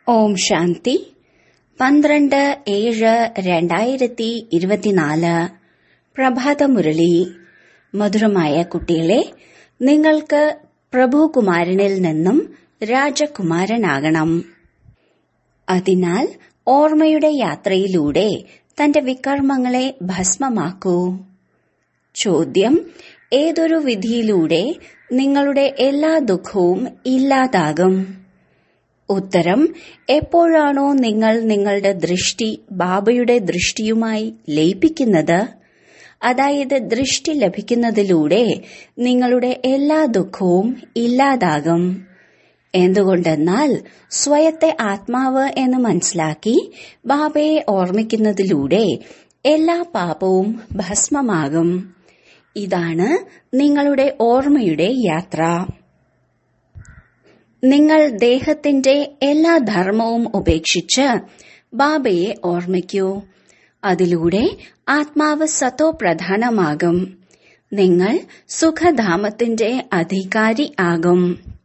ഓം ശാന്തി പന്ത്രണ്ട് ഏഴ് രണ്ടായിരത്തി ഇരുപത്തിനാല് പ്രഭാതമുരളി മധുരമായ കുട്ടികളെ നിങ്ങൾക്ക് പ്രഭുകുമാരനിൽ നിന്നും രാജകുമാരനാകണം അതിനാൽ ഓർമ്മയുടെ യാത്രയിലൂടെ തന്റെ വികർമ്മങ്ങളെ ഭസ്മമാക്കൂ ചോദ്യം ഏതൊരു വിധിയിലൂടെ നിങ്ങളുടെ എല്ലാ ദുഃഖവും ഇല്ലാതാകും ഉത്തരം എപ്പോഴാണോ നിങ്ങൾ നിങ്ങളുടെ ദൃഷ്ടി ബാബയുടെ ദൃഷ്ടിയുമായി ലയിപ്പിക്കുന്നത് അതായത് ദൃഷ്ടി ലഭിക്കുന്നതിലൂടെ നിങ്ങളുടെ എല്ലാ ദുഃഖവും ഇല്ലാതാകും എന്തുകൊണ്ടെന്നാൽ സ്വയത്തെ ആത്മാവ് എന്ന് മനസ്സിലാക്കി ബാബയെ ഓർമ്മിക്കുന്നതിലൂടെ എല്ലാ പാപവും ഭസ്മമാകും ഇതാണ് നിങ്ങളുടെ ഓർമ്മയുടെ യാത്ര നിങ്ങൾ ദേഹത്തിന്റെ എല്ലാ ധർമ്മവും ഉപേക്ഷിച്ച് ബാബയെ ഓർമ്മിക്കൂ അതിലൂടെ ആത്മാവ് സത്തോ പ്രധാനമാകും നിങ്ങൾ സുഖധാമത്തിന്റെ അധികാരി ആകും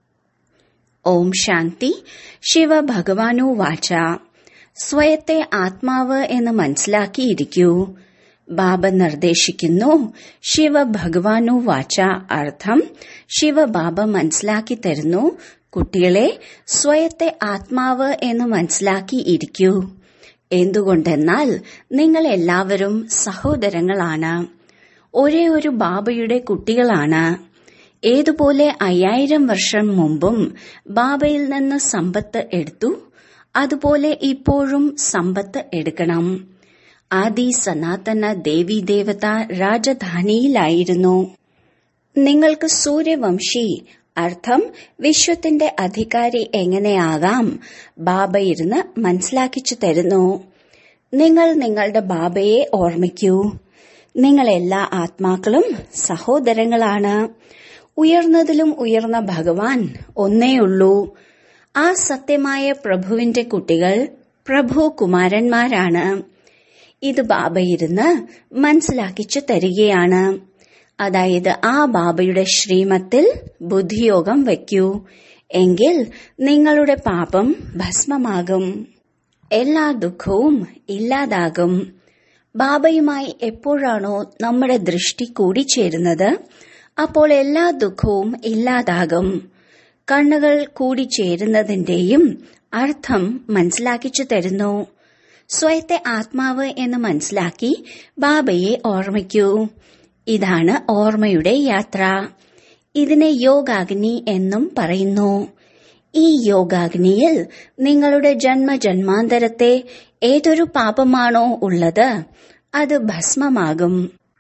ഓം ശാന്തി ശിവ ഭഗവാനു വാച സ്വയത്തെ ആത്മാവ് എന്ന് മനസ്സിലാക്കിയിരിക്കൂ ബാബ നിർദ്ദേശിക്കുന്നു ശിവ ഭഗവാനു വാച അർത്ഥം ശിവ ബാബ മനസ്സിലാക്കി തരുന്നു കുട്ടികളെ സ്വയത്തെ ആത്മാവ് എന്ന് മനസ്സിലാക്കിയിരിക്കൂ എന്തുകൊണ്ടെന്നാൽ നിങ്ങൾ എല്ലാവരും സഹോദരങ്ങളാണ് ഒരേ ഒരു ബാബയുടെ കുട്ടികളാണ് ഏതുപോലെ അയ്യായിരം വർഷം മുമ്പും ബാബയിൽ നിന്ന് സമ്പത്ത് എടുത്തു അതുപോലെ ഇപ്പോഴും സമ്പത്ത് എടുക്കണം ആദി സനാതന ദേവീദേവത രാജധാനിയിലായിരുന്നു നിങ്ങൾക്ക് സൂര്യവംശി അർത്ഥം വിശ്വത്തിന്റെ അധികാരി എങ്ങനെയാകാം ബാബ ഇരുന്ന് മനസ്സിലാക്കിച്ചു തരുന്നു നിങ്ങൾ നിങ്ങളുടെ ബാബയെ ഓർമ്മിക്കൂ നിങ്ങൾ എല്ലാ ആത്മാക്കളും സഹോദരങ്ങളാണ് ഉയർന്നതിലും ഉയർന്ന ഭഗവാൻ ഒന്നേയുള്ളൂ ആ സത്യമായ പ്രഭുവിന്റെ കുട്ടികൾ പ്രഭു കുമാരന്മാരാണ് ഇത് ബാബ ഇരുന്ന് മനസ്സിലാക്കിച്ചു തരികയാണ് അതായത് ആ ബാബയുടെ ശ്രീമത്തിൽ ബുദ്ധിയോഗം വയ്ക്കൂ എങ്കിൽ നിങ്ങളുടെ പാപം ഭസ്മമാകും എല്ലാ ദുഃഖവും ഇല്ലാതാകും ബാബയുമായി എപ്പോഴാണോ നമ്മുടെ ദൃഷ്ടി കൂടിച്ചേരുന്നത് അപ്പോൾ എല്ലാ ദുഃഖവും ഇല്ലാതാകും കണ്ണുകൾ കൂടിച്ചേരുന്നതിന്റെയും അർത്ഥം മനസ്സിലാക്കിച്ചു തരുന്നു സ്വയത്തെ ആത്മാവ് എന്ന് മനസ്സിലാക്കി ബാബയെ ഓർമ്മിക്കൂ ഇതാണ് ഓർമ്മയുടെ യാത്ര ഇതിനെ യോഗാഗ്നി എന്നും പറയുന്നു ഈ യോഗാഗ്നിയിൽ നിങ്ങളുടെ ജന്മജന്മാന്തരത്തെ ഏതൊരു പാപമാണോ ഉള്ളത് അത് ഭസ്മമാകും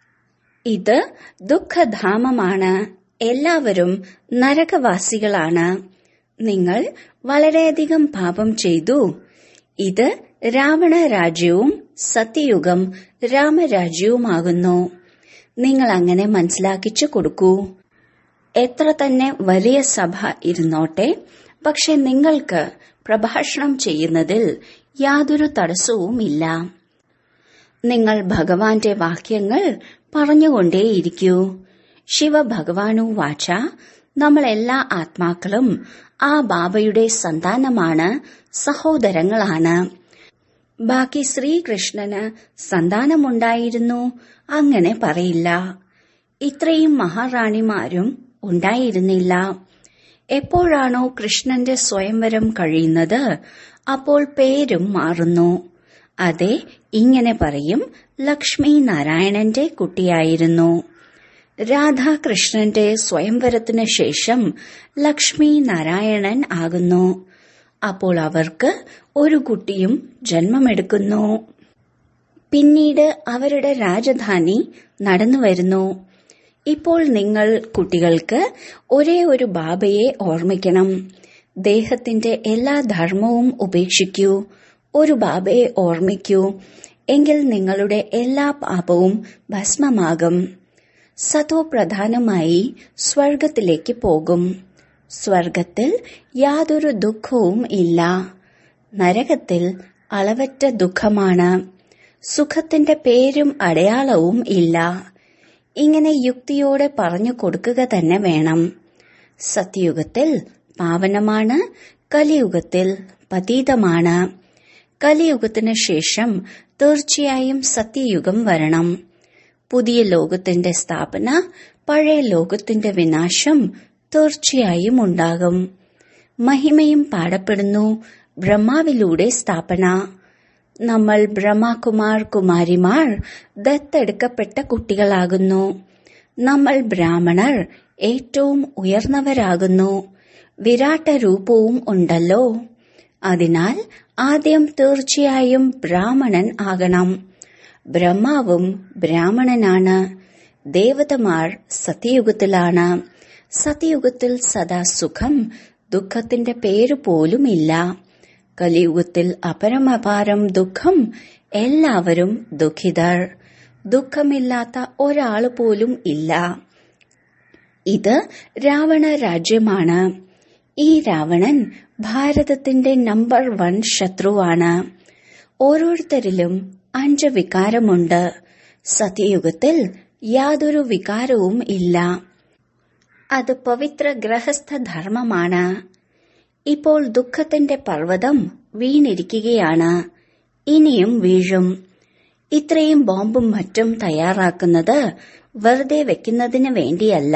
ഇത് ദുഃഖധാമമാണ് എല്ലാവരും നരകവാസികളാണ് നിങ്ങൾ വളരെയധികം പാപം ചെയ്തു ഇത് രാവണ രാജ്യവും സത്യയുഗം രാമരാജ്യവുമാകുന്നു നിങ്ങൾ അങ്ങനെ മനസ്സിലാക്കിച്ചു കൊടുക്കൂ എത്ര തന്നെ വലിയ സഭ ഇരുന്നോട്ടെ പക്ഷെ നിങ്ങൾക്ക് പ്രഭാഷണം ചെയ്യുന്നതിൽ യാതൊരു തടസ്സവുമില്ല നിങ്ങൾ ഭഗവാന്റെ വാക്യങ്ങൾ പറഞ്ഞുകൊണ്ടേയിരിക്കൂ ശിവഭഗവാനു വാച നമ്മൾ എല്ലാ ആത്മാക്കളും ആ ബാബയുടെ സന്താനമാണ് സഹോദരങ്ങളാണ് ബാക്കി ശ്രീകൃഷ്ണന് സന്താനമുണ്ടായിരുന്നു അങ്ങനെ പറയില്ല ഇത്രയും മഹാറാണിമാരും ഉണ്ടായിരുന്നില്ല എപ്പോഴാണോ കൃഷ്ണന്റെ സ്വയംവരം കഴിയുന്നത് അപ്പോൾ പേരും മാറുന്നു അതെ ഇങ്ങനെ പറയും ലക്ഷ്മി നാരായണന്റെ കുട്ടിയായിരുന്നു രാധാകൃഷ്ണന്റെ സ്വയംവരത്തിനു ശേഷം ലക്ഷ്മി നാരായണൻ ആകുന്നു അപ്പോൾ അവർക്ക് ഒരു കുട്ടിയും ജന്മമെടുക്കുന്നു പിന്നീട് അവരുടെ രാജധാനി നടന്നുവരുന്നു ഇപ്പോൾ നിങ്ങൾ കുട്ടികൾക്ക് ഒരേ ഒരു ബാബയെ ഓർമ്മിക്കണം ദേഹത്തിന്റെ എല്ലാ ധർമ്മവും ഉപേക്ഷിക്കൂ ഒരു ബാബയെ ഓർമ്മിക്കൂ എങ്കിൽ നിങ്ങളുടെ എല്ലാ പാപവും ഭസ്മമാകും സതോ പ്രധാനമായി സ്വർഗത്തിലേക്ക് പോകും സ്വർഗത്തിൽ യാതൊരു ദുഃഖവും ഇല്ല നരകത്തിൽ അളവറ്റ ദുഃഖമാണ് സുഖത്തിന്റെ പേരും അടയാളവും ഇല്ല ഇങ്ങനെ യുക്തിയോടെ പറഞ്ഞു കൊടുക്കുക തന്നെ വേണം സത്യയുഗത്തിൽ പാവനമാണ് കലിയുഗത്തിൽ പതീതമാണ് കലിയുഗത്തിന് ശേഷം തീർച്ചയായും സത്യയുഗം വരണം പുതിയ ലോകത്തിന്റെ സ്ഥാപന പഴയ ലോകത്തിന്റെ വിനാശം തീർച്ചയായും ഉണ്ടാകും മഹിമയും പാടപ്പെടുന്നു ബ്രഹ്മാവിലൂടെ സ്ഥാപന നമ്മൾ ബ്രഹ്മകുമാർ കുമാരിമാർ ദത്തെടുക്കപ്പെട്ട കുട്ടികളാകുന്നു നമ്മൾ ബ്രാഹ്മണർ ഏറ്റവും ഉയർന്നവരാകുന്നു വിരാട്ട രൂപവും ഉണ്ടല്ലോ അതിനാൽ ആദ്യം തീർച്ചയായും ബ്രാഹ്മണൻ ആകണം ബ്രഹ്മാവും ബ്രാഹ്മണനാണ് ദേവതമാർ സത്യയുഗത്തിലാണ് സത്യയുഗത്തിൽ സദാ സുഖം ദുഃഖത്തിന്റെ പേര് പോലുമില്ല കലിയുഗത്തിൽ അപരമപാരം ദുഃഖം എല്ലാവരും ദുഃഖിതർ ദുഃഖമില്ലാത്ത ഒരാൾ പോലും ഇല്ല ഇത് രാവണ രാജ്യമാണ് ഈ രാവണൻ ഭാരതത്തിന്റെ നമ്പർ വൺ ശത്രുവാണ് ഓരോരുത്തരിലും അഞ്ച് വികാരമുണ്ട് സത്യയുഗത്തിൽ യാതൊരു വികാരവും ഇല്ല അത് പവിത്ര ഗ്രഹസ്ഥ ധർമ്മമാണ് ഇപ്പോൾ ദുഃഖത്തിന്റെ പർവ്വതം വീണിരിക്കുകയാണ് ഇനിയും വീഴും ഇത്രയും ബോംബും മറ്റും തയ്യാറാക്കുന്നത് വെറുതെ വെക്കുന്നതിന് വേണ്ടിയല്ല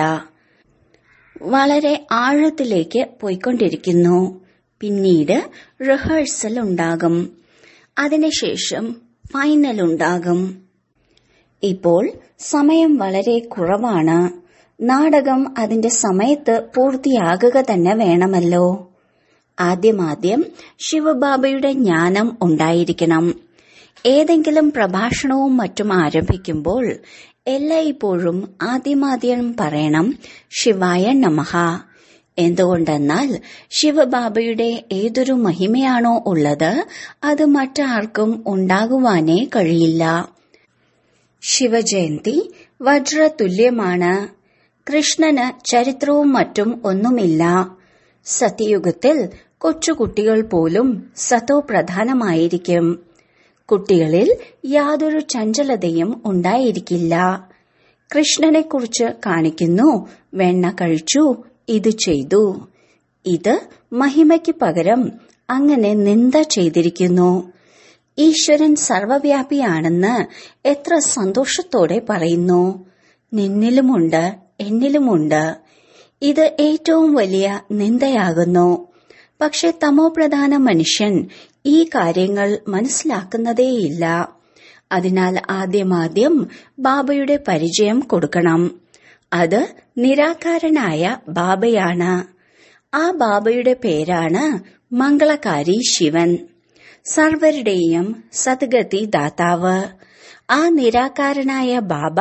വളരെ ആഴത്തിലേക്ക് പോയിക്കൊണ്ടിരിക്കുന്നു പിന്നീട് റിഹേഴ്സൽ ഉണ്ടാകും അതിനുശേഷം ഫൈനൽ ഉണ്ടാകും ഇപ്പോൾ സമയം വളരെ കുറവാണ് നാടകം അതിന്റെ സമയത്ത് പൂർത്തിയാകുക തന്നെ വേണമല്ലോ ആദ്യമാദ്യം ശിവബാബയുടെ ജ്ഞാനം ഉണ്ടായിരിക്കണം ഏതെങ്കിലും പ്രഭാഷണവും മറ്റും ആരംഭിക്കുമ്പോൾ എല്ലായ്പ്പോഴും ആദ്യമാദ്യം പറയണം ശിവായ നമഃ എന്തുകൊണ്ടെന്നാൽ ശിവബാബയുടെ ഏതൊരു മഹിമയാണോ ഉള്ളത് അത് മറ്റാർക്കും ഉണ്ടാകുവാനേ കഴിയില്ല ശിവജയന്തി വജ്രതുല്യമാണ് കൃഷ്ണന് ചരിത്രവും മറ്റും ഒന്നുമില്ല സത്യയുഗത്തിൽ കൊച്ചുകുട്ടികൾ പോലും സതോ പ്രധാനമായിരിക്കും കുട്ടികളിൽ യാതൊരു ചഞ്ചലതയും ഉണ്ടായിരിക്കില്ല കൃഷ്ണനെക്കുറിച്ച് കാണിക്കുന്നു വെണ്ണ കഴിച്ചു ഇത് ചെയ്തു ഇത് മഹിമയ്ക്ക് പകരം അങ്ങനെ നിന്ദ ചെയ്തിരിക്കുന്നു ഈശ്വരൻ സർവവ്യാപിയാണെന്ന് എത്ര സന്തോഷത്തോടെ പറയുന്നു നിന്നിലുമുണ്ട് എന്നിലുമുണ്ട് ഇത് ഏറ്റവും വലിയ നിന്ദയാകുന്നു പക്ഷെ തമോപ്രധാന മനുഷ്യൻ ഈ കാര്യങ്ങൾ മനസ്സിലാക്കുന്നതേയില്ല അതിനാൽ ആദ്യമാദ്യം ബാബയുടെ പരിചയം കൊടുക്കണം അത് നിരാകാരനായ ബാബയാണ് ആ ബാബയുടെ പേരാണ് മംഗളകാരി ശിവൻ സർവരുടെയും സദ്ഗതി ദാതാവ് ആ നിരാകാരനായ ബാബ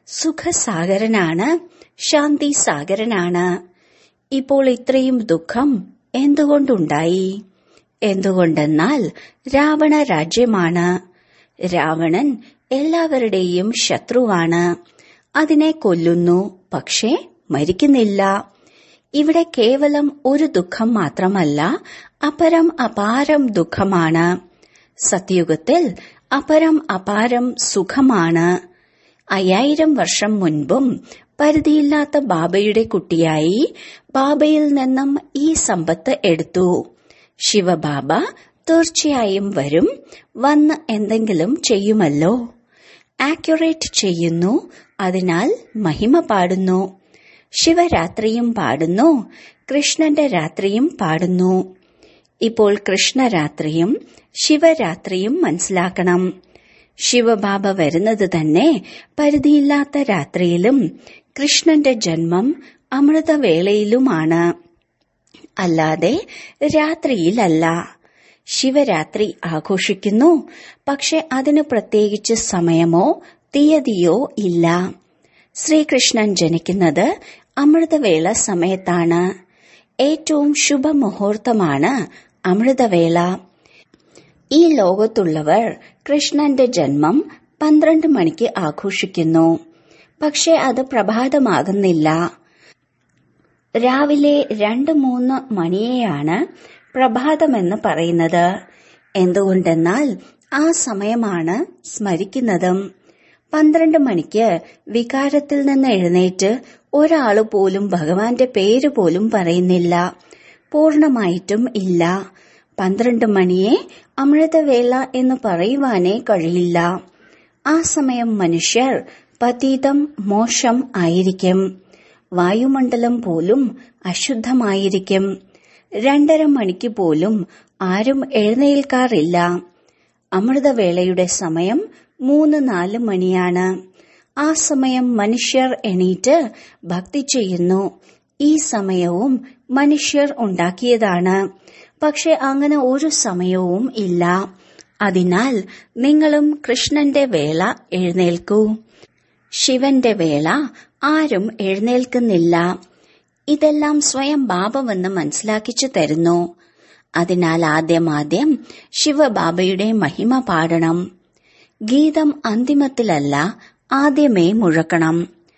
സുഖസാഗരനാണ് ശാന്തി സാഗരനാണ് ഇപ്പോൾ ഇത്രയും ദുഃഖം എന്തുകൊണ്ടുണ്ടായി എന്തുകൊണ്ടെന്നാൽ രാവണ രാജ്യമാണ് രാവണൻ എല്ലാവരുടെയും ശത്രുവാണ് അതിനെ കൊല്ലുന്നു പക്ഷേ മരിക്കുന്നില്ല ഇവിടെ കേവലം ഒരു ദുഃഖം മാത്രമല്ല അപരം അപാരം ദുഃഖമാണ് സത്യുഗത്തിൽ അപരം അപാരം സുഖമാണ് അയ്യായിരം വർഷം മുൻപും പരിധിയില്ലാത്ത ബാബയുടെ കുട്ടിയായി ബാബയിൽ നിന്നും ഈ സമ്പത്ത് എടുത്തു ശിവബാബ തീർച്ചയായും വരും വന്ന് എന്തെങ്കിലും ചെയ്യുമല്ലോ ആക്യുറേറ്റ് ചെയ്യുന്നു അതിനാൽ മഹിമ പാടുന്നു ശിവരാത്രിയും പാടുന്നു കൃഷ്ണന്റെ രാത്രിയും പാടുന്നു ഇപ്പോൾ കൃഷ്ണരാത്രിയും ശിവരാത്രിയും മനസ്സിലാക്കണം ശിവബാബ വരുന്നത് തന്നെ പരിധിയില്ലാത്ത രാത്രിയിലും കൃഷ്ണന്റെ ജന്മം അമൃതവേളയിലുമാണ് അല്ലാതെ രാത്രിയിലല്ല ശിവരാത്രി ആഘോഷിക്കുന്നു പക്ഷെ അതിന് പ്രത്യേകിച്ച് സമയമോ തീയതിയോ ഇല്ല ശ്രീകൃഷ്ണൻ ജനിക്കുന്നത് അമൃതവേള സമയത്താണ് ഏറ്റവും ശുഭമുഹൂർത്തമാണ് അമൃതവേള ഈ ലോകത്തുള്ളവർ കൃഷ്ണന്റെ ജന്മം പന്ത്രണ്ട് മണിക്ക് ആഘോഷിക്കുന്നു പക്ഷെ അത് പ്രഭാതമാകുന്നില്ല രാവിലെ രണ്ട് മൂന്ന് മണിയെയാണ് പ്രഭാതമെന്ന് പറയുന്നത് എന്തുകൊണ്ടെന്നാൽ ആ സമയമാണ് സ്മരിക്കുന്നതും പന്ത്രണ്ട് മണിക്ക് വികാരത്തിൽ നിന്ന് എഴുന്നേറ്റ് ഒരാള് പോലും ഭഗവാന്റെ പേര് പോലും പറയുന്നില്ല പൂർണമായിട്ടും ഇല്ല പന്ത്രണ്ട് മണിയെ അമൃതവേള എന്ന് പറയുവാനേ കഴിയില്ല ആ സമയം മനുഷ്യർ പതീതം മോശം ആയിരിക്കും വായുമണ്ഡലം പോലും അശുദ്ധമായിരിക്കും രണ്ടര മണിക്ക് പോലും ആരും എഴുന്നേൽക്കാറില്ല അമൃതവേളയുടെ സമയം മൂന്ന് നാല് മണിയാണ് ആ സമയം മനുഷ്യർ എണീറ്റ് ഭക്തി ചെയ്യുന്നു ഈ സമയവും മനുഷ്യർ ഉണ്ടാക്കിയതാണ് പക്ഷെ അങ്ങനെ ഒരു സമയവും ഇല്ല അതിനാൽ നിങ്ങളും കൃഷ്ണന്റെ വേള എഴുന്നേൽക്കൂ ശിവന്റെ വേള ആരും എഴുന്നേൽക്കുന്നില്ല ഇതെല്ലാം സ്വയം ബാബവെന്ന് മനസ്സിലാക്കിച്ചു തരുന്നു അതിനാൽ ആദ്യമാദ്യം ശിവബാബയുടെ മഹിമ പാടണം ഗീതം അന്തിമത്തിലല്ല ആദ്യമേ മുഴക്കണം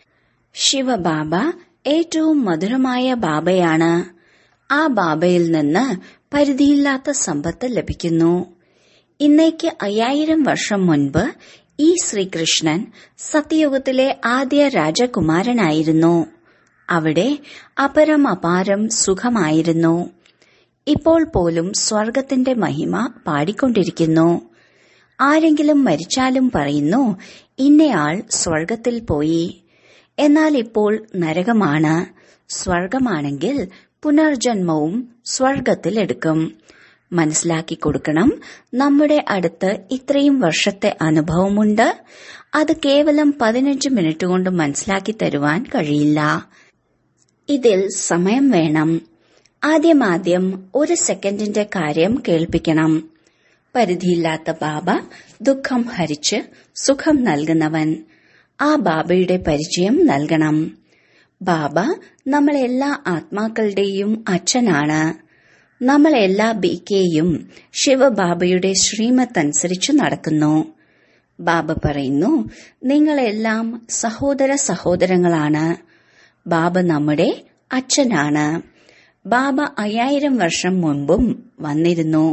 ശിവബാബ ഏറ്റവും മധുരമായ ബാബയാണ് ആ ബാബയിൽ നിന്ന് പരിധിയില്ലാത്ത സമ്പത്ത് ലഭിക്കുന്നു ഇന്നേക്ക് അയ്യായിരം വർഷം മുൻപ് ഈ ശ്രീകൃഷ്ണൻ സത്യയുഗത്തിലെ ആദ്യ രാജകുമാരനായിരുന്നു അവിടെ അപരം അപാരം സുഖമായിരുന്നു ഇപ്പോൾ പോലും സ്വർഗത്തിന്റെ മഹിമ പാടിക്കൊണ്ടിരിക്കുന്നു ആരെങ്കിലും മരിച്ചാലും പറയുന്നു ഇന്നയാൾ സ്വർഗത്തിൽ പോയി എന്നാൽ ഇപ്പോൾ നരകമാണ് സ്വർഗമാണെങ്കിൽ പുനർജന്മവും സ്വർഗത്തിൽ എടുക്കും മനസ്സിലാക്കി കൊടുക്കണം നമ്മുടെ അടുത്ത് ഇത്രയും വർഷത്തെ അനുഭവമുണ്ട് അത് കേവലം പതിനഞ്ച് മിനിറ്റ് കൊണ്ട് മനസ്സിലാക്കി തരുവാൻ കഴിയില്ല ഇതിൽ സമയം വേണം ആദ്യമാദ്യം ഒരു സെക്കൻഡിന്റെ കാര്യം കേൾപ്പിക്കണം പരിധിയില്ലാത്ത ബാബ ദുഃഖം ഹരിച്ച് സുഖം നൽകുന്നവൻ ആ ബാബയുടെ പരിചയം നൽകണം ബാബ നമ്മളെല്ലാ ആത്മാക്കളുടെയും അച്ഛനാണ് നമ്മളെല്ലാ ബിക്കെയും ശിവബാബയുടെ ശ്രീമത്തനുസരിച്ച് നടക്കുന്നു ബാബ പറയുന്നു നിങ്ങളെല്ലാം സഹോദര സഹോദരങ്ങളാണ് ബാബ നമ്മുടെ അച്ഛനാണ് ബാബ അയ്യായിരം വർഷം മുൻപും വന്നിരുന്നു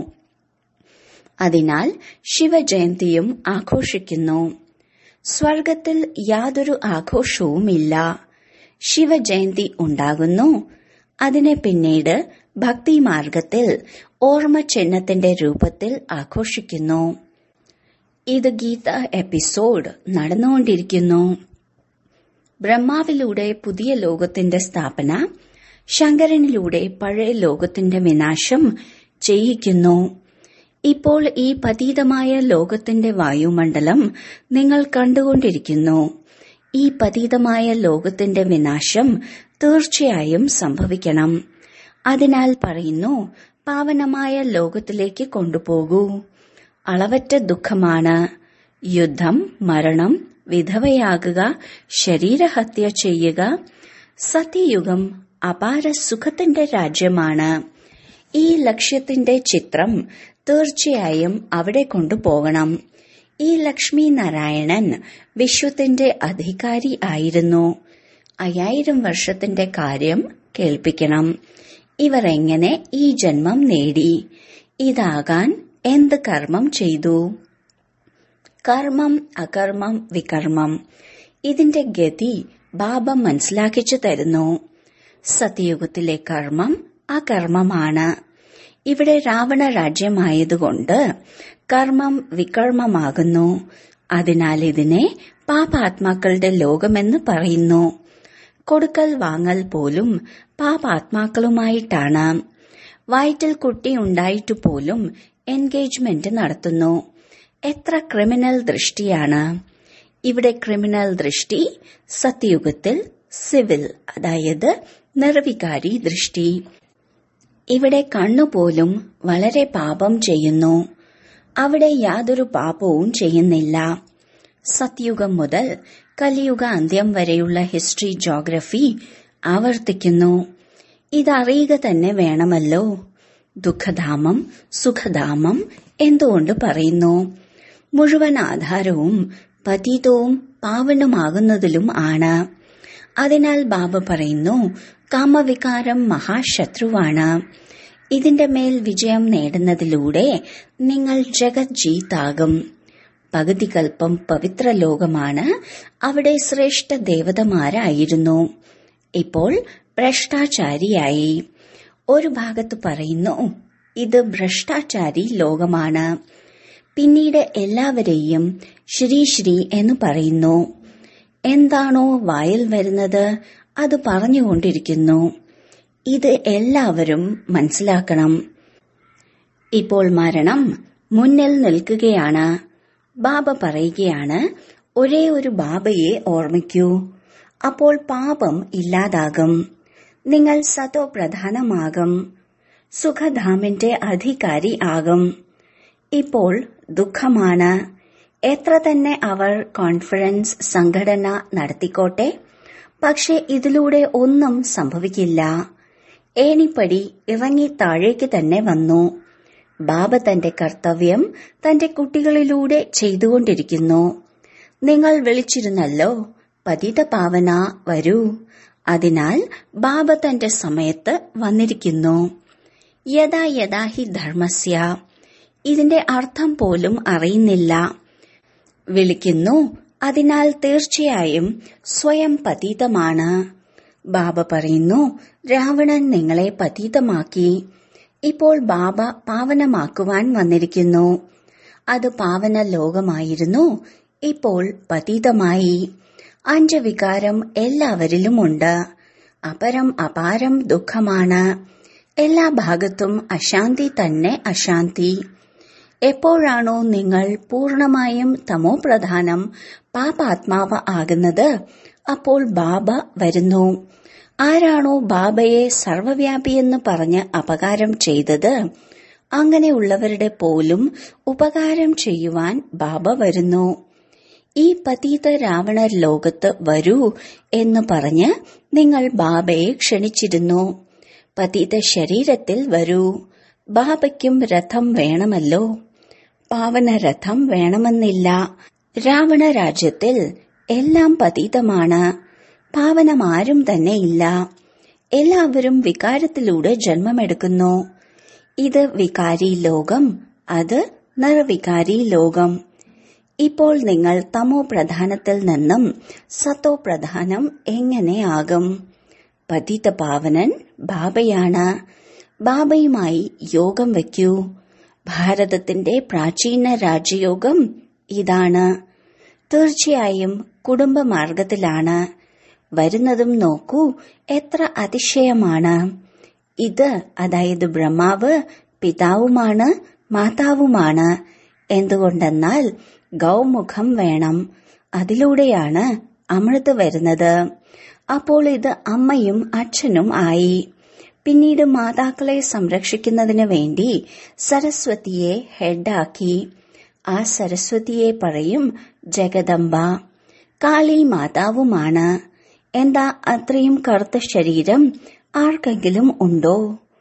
അതിനാൽ ശിവജയന്തിയും ആഘോഷിക്കുന്നു സ്വർഗത്തിൽ യാതൊരു ആഘോഷവുമില്ല ശിവജയന്തി ഉണ്ടാകുന്നു അതിനെ പിന്നീട് ഭക്തിമാർഗത്തിൽ ഓർമ്മ ചിഹ്നത്തിന്റെ രൂപത്തിൽ ആഘോഷിക്കുന്നു ഇത് ഗീത എപ്പിസോഡ് നടന്നുകൊണ്ടിരിക്കുന്നു ബ്രഹ്മാവിലൂടെ പുതിയ ലോകത്തിന്റെ സ്ഥാപന ശങ്കരനിലൂടെ പഴയ ലോകത്തിന്റെ വിനാശം ചെയ്യിക്കുന്നു ഇപ്പോൾ ഈ പതീതമായ ലോകത്തിന്റെ വായുമണ്ഡലം നിങ്ങൾ കണ്ടുകൊണ്ടിരിക്കുന്നു ഈ പതീതമായ ലോകത്തിന്റെ വിനാശം തീർച്ചയായും സംഭവിക്കണം അതിനാൽ പറയുന്നു പാവനമായ ലോകത്തിലേക്ക് കൊണ്ടുപോകൂ അളവറ്റ ദുഃഖമാണ് യുദ്ധം മരണം വിധവയാകുക ശരീരഹത്യ ചെയ്യുക സത്യയുഗം അപാര സുഖത്തിന്റെ രാജ്യമാണ് ഈ ലക്ഷ്യത്തിന്റെ ചിത്രം തീർച്ചയായും അവിടെ കൊണ്ടുപോകണം ഈ ലക്ഷ്മി നാരായണൻ വിശ്വത്തിന്റെ അധികാരി ആയിരുന്നു അയ്യായിരം വർഷത്തിന്റെ കാര്യം കേൾപ്പിക്കണം ഇവർ എങ്ങനെ ഈ ജന്മം നേടി ഇതാകാൻ എന്ത് കർമ്മം ചെയ്തു കർമ്മം അകർമ്മം വികർമ്മം ഇതിന്റെ ഗതി ബാബ മനസ്സിലാക്കിച്ചു തരുന്നു സത്യയുഗത്തിലെ കർമ്മം അകർമ്മമാണ് ഇവിടെ രാവണ രാജ്യമായതുകൊണ്ട് കർമ്മം വികർമ്മമാകുന്നു അതിനാൽ ഇതിനെ പാപാത്മാക്കളുടെ ലോകമെന്ന് പറയുന്നു കൊടുക്കൽ വാങ്ങൽ പോലും പാപാത്മാക്കളുമായിട്ടാണ് വയറ്റിൽ കുട്ടി ഉണ്ടായിട്ടു പോലും എൻഗേജ്മെന്റ് നടത്തുന്നു എത്ര ക്രിമിനൽ ദൃഷ്ടിയാണ് ഇവിടെ ക്രിമിനൽ ദൃഷ്ടി സത്യയുഗത്തിൽ സിവിൽ അതായത് നിർവികാരി ദൃഷ്ടി ഇവിടെ കണ്ണുപോലും വളരെ പാപം ചെയ്യുന്നു അവിടെ യാതൊരു പാപവും ചെയ്യുന്നില്ല സത്യുഗം മുതൽ കലിയുഗ അന്ത്യം വരെയുള്ള ഹിസ്റ്ററി ജോഗ്രഫി ആവർത്തിക്കുന്നു ഇതറിയുക തന്നെ വേണമല്ലോ ദുഃഖധാമം സുഖധാമം എന്തുകൊണ്ട് പറയുന്നു മുഴുവൻ ആധാരവും പതീതവും പാവനമാകുന്നതിലും ആണ് അതിനാൽ ബാബ പറയുന്നു കാമവികാരം മഹാശത്രുവാണ് ഇതിന്റെ മേൽ വിജയം നേടുന്നതിലൂടെ നിങ്ങൾ ജഗത് ജീത്താകും പകുതി കൽപ്പം പവിത്ര ലോകമാണ് അവിടെ ശ്രേഷ്ഠ ദേവതമാരായിരുന്നു ഇപ്പോൾ ഭ്രഷ്ടാചാരിയായി ഒരു ഭാഗത്ത് പറയുന്നു ഇത് ഭ്രഷ്ടാചാരി ലോകമാണ് പിന്നീട് എല്ലാവരെയും ശ്രീ ശ്രീ എന്ന് പറയുന്നു എന്താണോ വായിൽ വരുന്നത് അത് പറഞ്ഞുകൊണ്ടിരിക്കുന്നു ഇത് എല്ലാവരും മനസ്സിലാക്കണം ഇപ്പോൾ മരണം മുന്നിൽ നിൽക്കുകയാണ് ബാബ പറയുകയാണ് ഒരേ ഒരു ബാബയെ ഓർമ്മിക്കൂ അപ്പോൾ പാപം ഇല്ലാതാകും നിങ്ങൾ സതോ പ്രധാനമാകും സുഖധാമിന്റെ അധികാരി ആകും ഇപ്പോൾ ദുഃഖമാണ് എത്ര തന്നെ അവർ കോൺഫറൻസ് സംഘടന നടത്തിക്കോട്ടെ പക്ഷെ ഇതിലൂടെ ഒന്നും സംഭവിക്കില്ല ഏണിപ്പടി ഇറങ്ങി താഴേക്ക് തന്നെ വന്നു ബാബ തന്റെ കർത്തവ്യം തന്റെ കുട്ടികളിലൂടെ ചെയ്തുകൊണ്ടിരിക്കുന്നു നിങ്ങൾ വിളിച്ചിരുന്നല്ലോ പതിത പാവന വരൂ അതിനാൽ ബാബ തന്റെ സമയത്ത് വന്നിരിക്കുന്നു യഥാ യഥാ ഹി ധർമ്മസ്യ ഇതിന്റെ അർത്ഥം പോലും അറിയുന്നില്ല വിളിക്കുന്നു അതിനാൽ തീർച്ചയായും സ്വയം പതീതമാണ് ബാബ പറയുന്നു രാവണൻ നിങ്ങളെ പതീതമാക്കി ഇപ്പോൾ ബാബ പാവനമാക്കുവാൻ വന്നിരിക്കുന്നു അത് പാവന ലോകമായിരുന്നു ഇപ്പോൾ പതീതമായി അഞ്ച് വികാരം എല്ലാവരിലുമുണ്ട് അപരം അപാരം ദുഃഖമാണ് എല്ലാ ഭാഗത്തും അശാന്തി തന്നെ അശാന്തി എപ്പോഴാണോ നിങ്ങൾ പൂർണമായും തമോപ്രധാനം പാപാത്മാവ് ആകുന്നത് അപ്പോൾ ബാബ വരുന്നു ആരാണോ ബാബയെ സർവവ്യാപിയെന്ന് പറഞ്ഞ് അപകാരം ചെയ്തത് അങ്ങനെയുള്ളവരുടെ പോലും ഉപകാരം ചെയ്യുവാൻ ബാബ വരുന്നു ഈ പതീത രാവണ ലോകത്ത് വരൂ എന്ന് പറഞ്ഞ് നിങ്ങൾ ബാബയെ ക്ഷണിച്ചിരുന്നു പതീത ശരീരത്തിൽ വരൂ ബാബയ്ക്കും രഥം വേണമല്ലോ പാവന രഥം വേണമെന്നില്ല രാവണ രാജ്യത്തിൽ എല്ലാം പതീതമാണ് പാവനം ആരും തന്നെ ഇല്ല എല്ലാവരും വികാരത്തിലൂടെ ജന്മമെടുക്കുന്നു ഇത് വികാരി ലോകം അത് നിർവികാരി ലോകം ഇപ്പോൾ നിങ്ങൾ തമോ പ്രധാനത്തിൽ നിന്നും സത്തോ പ്രധാനം എങ്ങനെയാകും പതിത പാവനൻ ബാബയാണ് ബാബയുമായി യോഗം വയ്ക്കൂ ഭാരതത്തിന്റെ പ്രാചീന രാജയോഗം ഇതാണ് തീർച്ചയായും കുടുംബമാർഗത്തിലാണ് വരുന്നതും നോക്കൂ എത്ര അതിശയമാണ് ഇത് അതായത് ബ്രഹ്മാവ് പിതാവുമാണ് മാതാവുമാണ് എന്തുകൊണ്ടെന്നാൽ ഗൗമുഖം വേണം അതിലൂടെയാണ് അമൃത് വരുന്നത് അപ്പോൾ ഇത് അമ്മയും അച്ഛനും ആയി പിന്നീട് മാതാക്കളെ സംരക്ഷിക്കുന്നതിന് വേണ്ടി സരസ്വതിയെ ഹെഡാക്കി ആ സരസ്വതിയെ പറയും ജഗദംബ കാളി മാതാവുമാണ് എന്താ അത്രയും കറുത്ത ശരീരം ആർക്കെങ്കിലും ഉണ്ടോ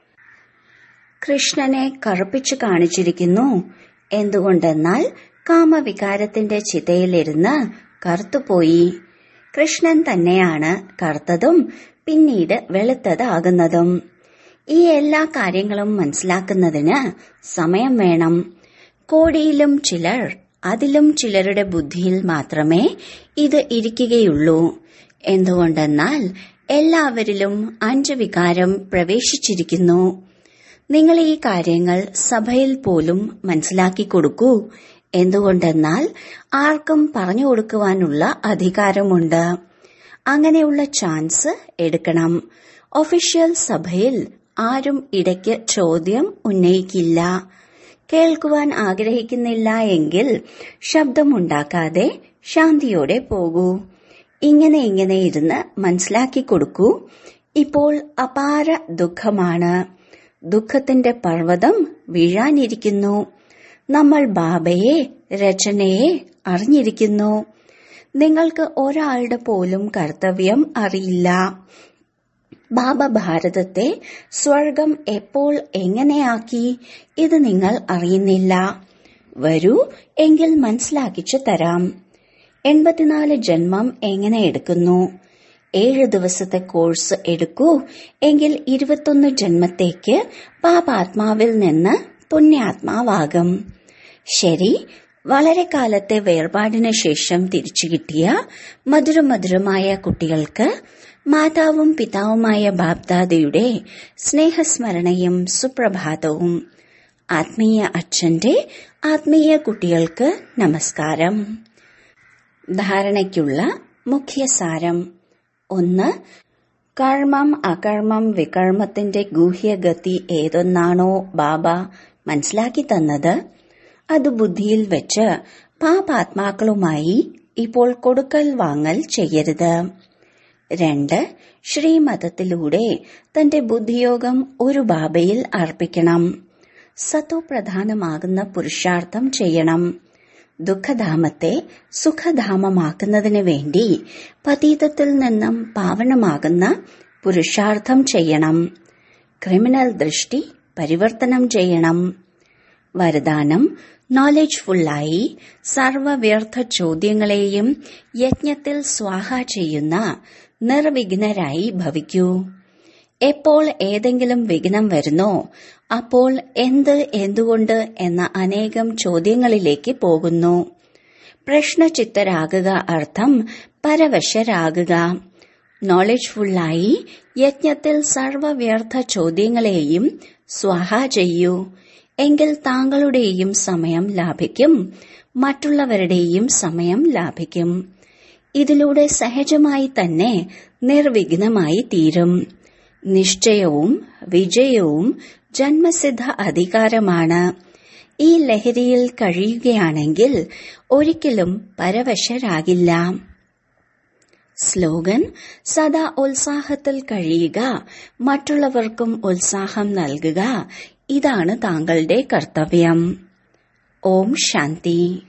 കൃഷ്ണനെ കറുപ്പിച്ചു കാണിച്ചിരിക്കുന്നു എന്തുകൊണ്ടെന്നാൽ കാമവികാരത്തിന്റെ ചിതയിലിരുന്ന് കറുത്തുപോയി കൃഷ്ണൻ തന്നെയാണ് കറുത്തതും പിന്നീട് വെളുത്തതാകുന്നതും ഈ എല്ലാ കാര്യങ്ങളും മനസ്സിലാക്കുന്നതിന് സമയം വേണം കോടിയിലും ചിലർ അതിലും ചിലരുടെ ബുദ്ധിയിൽ മാത്രമേ ഇത് ഇരിക്കുകയുള്ളൂ എന്തുകൊണ്ടെന്നാൽ എല്ലാവരിലും അഞ്ച് വികാരം പ്രവേശിച്ചിരിക്കുന്നു നിങ്ങൾ ഈ കാര്യങ്ങൾ സഭയിൽ പോലും മനസ്സിലാക്കി കൊടുക്കൂ എന്തുകൊണ്ടെന്നാൽ ആർക്കും പറഞ്ഞു കൊടുക്കുവാനുള്ള അധികാരമുണ്ട് അങ്ങനെയുള്ള ചാൻസ് എടുക്കണം ഒഫീഷ്യൽ സഭയിൽ ആരും ഇടയ്ക്ക് ചോദ്യം ഉന്നയിക്കില്ല കേൾക്കുവാൻ ആഗ്രഹിക്കുന്നില്ല എങ്കിൽ ശബ്ദമുണ്ടാക്കാതെ ശാന്തിയോടെ പോകൂ ഇങ്ങനെ ഇങ്ങനെ ഇരുന്ന് മനസ്സിലാക്കി കൊടുക്കൂ ഇപ്പോൾ അപാര ദുഃഖമാണ് ദുഃഖത്തിന്റെ പർവ്വതം വീഴാനിരിക്കുന്നു നമ്മൾ ബാബയെ രചനയെ അറിഞ്ഞിരിക്കുന്നു നിങ്ങൾക്ക് ഒരാളുടെ പോലും കർത്തവ്യം അറിയില്ല ബാബ ഭാരതത്തെ സ്വർഗം എപ്പോൾ എങ്ങനെയാക്കി ഇത് നിങ്ങൾ അറിയുന്നില്ല വരൂ എങ്കിൽ മനസ്സിലാക്കിച്ചു തരാം എൺപത്തിനാല് ജന്മം എങ്ങനെ എടുക്കുന്നു ഏഴ് ദിവസത്തെ കോഴ്സ് എടുക്കൂ എങ്കിൽ ഇരുപത്തൊന്ന് ജന്മത്തേക്ക് പാപാത്മാവിൽ നിന്ന് പുണ്യാത്മാവാകും ശരി വളരെ കാലത്തെ വേർപാടിന് ശേഷം തിരിച്ചു കിട്ടിയ മധുരമധുരമായ കുട്ടികൾക്ക് മാതാവും പിതാവുമായ ബാബ്ദാദയുടെ സ്നേഹസ്മരണയും സുപ്രഭാതവും ആത്മീയ അച്ഛന്റെ ആത്മീയ കുട്ടികൾക്ക് നമസ്കാരം ധാരണയ്ക്കുള്ള മുഖ്യസാരം ഒന്ന് കർമ്മം അകർമ്മം വികർമ്മത്തിന്റെ ഗൂഹ്യഗതി ഏതൊന്നാണോ ബാബ മനസ്സിലാക്കി തന്നത് അത് ബുദ്ധിയിൽ വെച്ച് പാപാത്മാക്കളുമായി ഇപ്പോൾ കൊടുക്കൽ വാങ്ങൽ ചെയ്യരുത് രണ്ട് ശ്രീമതത്തിലൂടെ തന്റെ ബുദ്ധിയോഗം ഒരു ബാബയിൽ അർപ്പിക്കണം സത്വപ്രധാനമാകുന്ന പുരുഷാർത്ഥം ചെയ്യണം ദുഃഖധാമത്തെ സുഖധാമമാക്കുന്നതിന് വേണ്ടി പതീതത്തിൽ നിന്നും പാവനമാകുന്ന പുരുഷാർത്ഥം ചെയ്യണം ക്രിമിനൽ ദൃഷ്ടി പരിവർത്തനം ചെയ്യണം വരദാനം നോളജ്ഫുള്ളായി സർവവ്യർത്ഥ ചോദ്യങ്ങളെയും യജ്ഞത്തിൽ സ്വാഹ ചെയ്യുന്ന നിർവിഘ്നരായി ഭവിക്കൂ എപ്പോൾ ഏതെങ്കിലും വിഘ്നം വരുന്നോ അപ്പോൾ എന്ത് എന്തുകൊണ്ട് എന്ന അനേകം ചോദ്യങ്ങളിലേക്ക് പോകുന്നു പ്രശ്നചിത്തരാകുക അർത്ഥം പരവശരാകുക നോളജ്ഫുള്ളായി യജ്ഞത്തിൽ സർവവ്യർത്ഥ ചോദ്യങ്ങളെയും സ്വാഹ ചെയ്യൂ എങ്കിൽ താങ്കളുടെയും സമയം ലാഭിക്കും മറ്റുള്ളവരുടെയും സമയം ലാഭിക്കും ഇതിലൂടെ സഹജമായി തന്നെ നിർവിഘ്നമായി തീരും നിശ്ചയവും വിജയവും ജന്മസിദ്ധ അധികാരമാണ് ഈ ലഹരിയിൽ കഴിയുകയാണെങ്കിൽ ഒരിക്കലും പരവശരാകില്ല സ്ലോഗൻ സദാ ഉത്സാഹത്തിൽ കഴിയുക മറ്റുള്ളവർക്കും ഉത്സാഹം നൽകുക ഇതാണ് താങ്കളുടെ കർത്തവ്യം ഓം ശാന്തി